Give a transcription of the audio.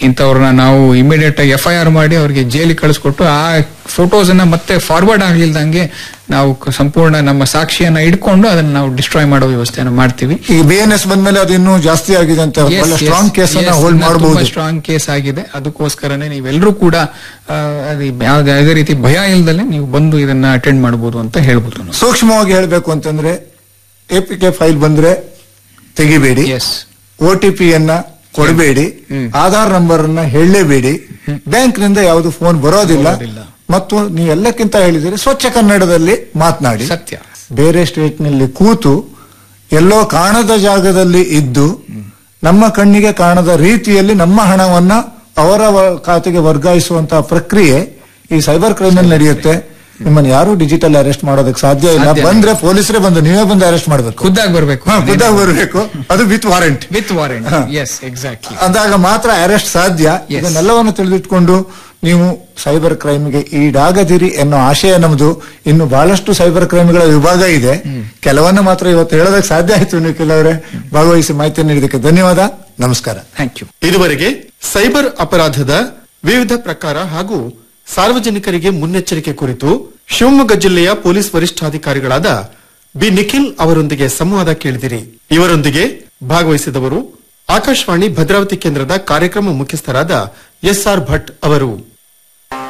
ಇಂಥವ್ರನ್ನ ನಾವು ಇಮಿಡಿಯೇಟ್ ಆಗಿ F I R ಮಾಡಿ ಅವ್ರಿಗೆ ಜೈಲಿಗೆ ಕಳಿಸ್ಕೊಟ್ಟು ಆ ಫೋಟೋಸ್ ಅನ್ನ ಮತ್ತೆ ಫಾರ್ವರ್ಡ್ ಆಗ್ಲಿಲ್ದಂಗೆ ನಾವು ಕ- ಸಂಪೂರ್ಣ ನಮ್ಮ ಸಾಕ್ಷಿಯನ್ನ ಇಟ್ಕೊಂಡು ಅದನ್ನ ನಾವು ಡಿಸ್ಟ್ರಾಯ್ ಮಾಡೋ ವ್ಯವಸ್ಥೆಯನ್ನ ಮಾಡ್ತೀವಿ ಈ ಬಿ ಎನ್ ಎಸ್ ಬಂದ್ಮೇಲೆ ಅದು ಇನ್ನೂ ಜಾಸ್ತಿ ಆಗಿದೆ ಅಂತ ಒಳ್ಳೆ ಸ್ಟ್ರಾಂಗ್ ಕೇಸ್ ಅನ್ನ ಹೋಲ್ಡ್ ಮಾಡಬಹುದು ಸ್ಟ್ರಾಂಗ್ ಕೇಸ್ ಆಗಿದೆ ಅದಕ್ಕೋಸ್ಕರನೇ ನೀವೆಲ್ಲರೂ ಕೂಡ ಆ, ಅದು ಯಾವ್ದು- ಯಾವುದೇ ರೀತಿ ಭಯ ಇಲ್ದಲೆ ನೀವು ಬಂದು ಇದನ್ನ ಅಟೆಂಡ್ ಮಾಡಬಹುದು ಅಂತ ಹೇಳ್ಬೋದು ನಾವು ಸೂಕ್ಷ್ಮವಾಗಿ ಹೇಳಬೇಕು ಅಂತಂದ್ರೆ ಎಪಿಕೆ ಫೈಲ್ ಬಂದ್ರೆ ತೆಗಿಬೇಡಿ ಎಸ್ ಒ ಟಿ ಪಿಯನ್ನ ಕೊಡಬೇಡಿ ಆಧಾರ್ ನಂಬರ್ ಅನ್ನ ಹೇಳಲೇಬೇಡಿ ಬ್ಯಾಂಕ್ ನಿಂದ ಯಾವುದು ಫೋನ್ ಬರೋದಿಲ್ಲ ಬರೋದಿಲ್ಲ. ಮತ್ತು ನೀವು ಎಲ್ಲಕ್ಕಿಂತ ಹೇಳಿದರೆ ಸ್ವಚ್ಛ ಕನ್ನಡದಲ್ಲಿ ಮಾತನಾಡಿ ಸತ್ಯ ಬೇರೆ ಸ್ಟೇಟ್ ನಲ್ಲಿ ಕೂತು ಎಲ್ಲೋ ಕಾಣದ ಜಾಗದಲ್ಲಿ ಇದ್ದು ನಮ್ಮ ಕಣ್ಣಿಗೆ ಕಾಣದ ರೀತಿಯಲ್ಲಿ ನಮ್ಮ ಹಣವನ್ನ ಅವರ ವ- ಖಾತೆಗೆ ವರ್ಗಾಯಿಸುವಂತಹ ಪ್ರಕ್ರಿಯೆ ಈ ಸೈಬರ್ ಕ್ರೈಮ್ ಅಲ್ಲಿ ನಡೆಯುತ್ತೆ ನಿಮ್ಮನ್ನು ಯಾರು ಡಿಜಿಟಲ್ ಅರೆಸ್ಟ್ ಮಾಡೋದಕ್ಕೆ ಸಾಧ್ಯ ಇಲ್ಲ ಸಾಧ್ಯ ಇಲ್ಲ. ಬಂದ್ರೆ ಪೊಲೀಸರೇ ಬಂದು ನೀವೇ ಬಂದು ಅರೆಸ್ಟ್ ಮಾಡಬೇಕು ಖುದ್ದಾಗಿ ಬರ್ಬೇಕು ಖುದ್ದಾಗಿ ಬರಬೇಕು ಅದು ವಿತ್ ವಾರೆಂಟ್ ವಿತ್ ವಾರೆಂಟ್ ಹಾ. ಎಸ್ ಎಕ್ಸಾಕ್ಟ್ಲಿ ಅಂದಾಗ ಮಾತ್ರ ಅರೆಸ್ಟ್ ಸಾಧ್ಯ Yes. ಇದನ್ನೆಲ್ಲವನ್ನು ತಿಳಿದಿಟ್ಕೊಂಡು ನೀವು ಸೈಬರ್ ಕ್ರೈಮ್ಗೆ ಈಡಾಗದಿರಿ ಎನ್ನೋ ಆಶಯ ನಮ್ದು ಇನ್ನು ಬಹಳಷ್ಟು ಸೈಬರ್ ಕ್ರೈಮ್ಗಳ ವಿಭಾಗ ಇದೆ ಕೆಲವನ್ನ ಮಾತ್ರ ಇವತ್ತು ಹೇಳೋದಕ್ಕೆ ಸಾಧ್ಯ ಆಯ್ತು ನೀವು ಕೆಲವರೇ ಭಾಗವಹಿಸಿ ಮಾಹಿತಿ ನೀಡಿದ್ದಕ್ಕೆ ಧನ್ಯವಾದ ನಮಸ್ಕಾರ ಥ್ಯಾಂಕ್ ಯು ಇದುವರೆಗೆ ಸೈಬರ್ ಅಪರಾಧದ ವಿವಿಧ ಪ್ರಕಾರ ಹಾಗೂ ಸಾರ್ವಜನಿಕರಿಗೆ ಮುನ್ನೆಚ್ಚರಿಕೆ ಕುರಿತು ಶಿವಮೊಗ್ಗ ಜಿಲ್ಲೆಯ ಪೊಲೀಸ್ ವರಿಷ್ಠಾಧಿಕಾರಿಗಳಾದ ಬಿ ನಿಖಿಲ್ ಅವರೊಂದಿಗೆ ಸಂವಾದ ಕೇಳಿದಿರಿ ಇವರೊಂದಿಗೆ ಭಾಗವಹಿಸಿದವರು ಆಕಾಶವಾಣಿ ಭದ್ರಾವತಿ ಕೇಂದ್ರದ ಕಾರ್ಯಕ್ರಮ ಮುಖ್ಯಸ್ಥರಾದ ಎಸ್ಆರ್ ಭಟ್ ಅವರು